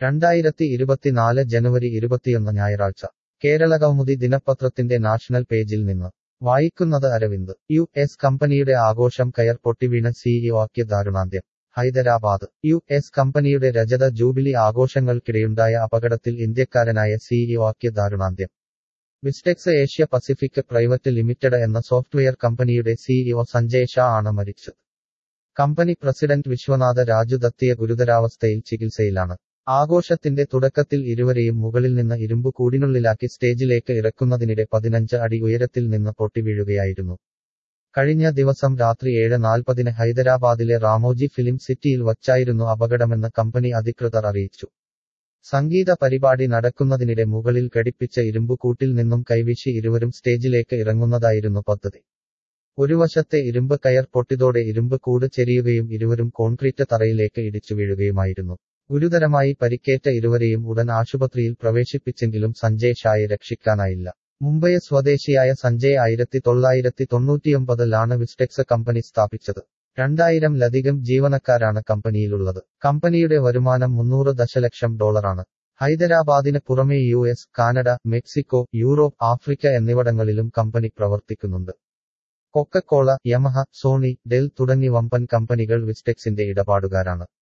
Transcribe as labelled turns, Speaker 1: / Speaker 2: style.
Speaker 1: രണ്ടായിരത്തി ഇരുപത്തിനാല് ജനുവരി ഇരുപത്തിയൊന്ന് ഞായറാഴ്ച കേരള കൗമുദി ദിനപത്രത്തിന്റെ നാഷണൽ പേജിൽ നിന്ന് വായിക്കുന്നത് അരവിന്ദ് യു എസ് കമ്പനിയുടെ ആഘോഷം കയർ പൊട്ടിവീണ സിഇഒക്ക് ദാരുണാന്ത്യം ഹൈദരാബാദ് യു എസ് കമ്പനിയുടെ രജത ജൂബിലി ആഘോഷങ്ങൾക്കിടെയുണ്ടായ അപകടത്തിൽ ഇന്ത്യക്കാരനായ സിഇഒക്ക് ദാരുണാന്ത്യം Vistex Asia Pacific private limited എന്ന സോഫ്റ്റ്വെയർ കമ്പനിയുടെ സിഇഒ സഞ്ജയ് ഷാ ആണ് മരിച്ചത് കമ്പനി പ്രസിഡന്റ് വിശ്വനാഥ രാജു ദത്തിയ ഗുരുതരാവസ്ഥയിൽ ചികിത്സയിലാണ് ആഘോഷത്തിന്റെ തുടക്കത്തിൽ ഇരുവരെയും മുകളിൽ നിന്ന് ഇരുമ്പു കൂടിനുള്ളിലാക്കി സ്റ്റേജിലേക്ക് ഇറക്കുന്നതിനിടെ പതിനഞ്ച് അടി ഉയരത്തിൽ നിന്ന് പൊട്ടിവീഴുകയായിരുന്നു കഴിഞ്ഞ ദിവസം രാത്രി ഏഴ് നാൽപ്പതിന് ഹൈദരാബാദിലെ റാമോജി ഫിലിം സിറ്റിയിൽ വച്ചായിരുന്നു അപകടമെന്ന് കമ്പനി അധികൃതർ അറിയിച്ചു സംഗീത പരിപാടി നടക്കുന്നതിനിടെ മുകളിൽ ഘടിപ്പിച്ച ഇരുമ്പുകൂട്ടിൽ നിന്നും കൈവീശി ഇരുവരും സ്റ്റേജിലേക്ക് ഇറങ്ങുന്നതായിരുന്നു പദ്ധതി ഒരു വശത്തെ ഇരുമ്പ് കയർ പൊട്ടിതോടെ ഇരുമ്പ് കൂട് ചെരിയുകയും ഇരുവരും കോൺക്രീറ്റ് തറയിലേക്ക് ഇടിച്ചു വീഴുകയുമായിരുന്നു ഗുരുതരമായി പരിക്കേറ്റ ഇരുവരെയും ഉടൻ ആശുപത്രിയിൽ പ്രവേശിപ്പിച്ചെങ്കിലും സഞ്ജയ് ഷായെ രക്ഷിക്കാനായില്ല മുംബൈ സ്വദേശിയായ സഞ്ജയ് ആയിരത്തി തൊള്ളായിരത്തി തൊണ്ണൂറ്റിയൊമ്പതിലാണ് വിസ്റ്റെക്സ് കമ്പനി സ്ഥാപിച്ചത് രണ്ടായിരം ലധികം ജീവനക്കാരാണ് കമ്പനിയിലുള്ളത് കമ്പനിയുടെ വരുമാനം മുന്നൂറ് ദശലക്ഷം ഡോളറാണ് ഹൈദരാബാദിന് പുറമെ U S Canada Mexico Europe Africa എന്നിവിടങ്ങളിലും കമ്പനി പ്രവർത്തിക്കുന്നുണ്ട് കൊക്കക്കോള യമഹ സോണി ഡെൽ തുടങ്ങി വമ്പൻ കമ്പനികൾ വിസ്റ്റെക്സിന്റെ ഇടപാടുകാരാണ്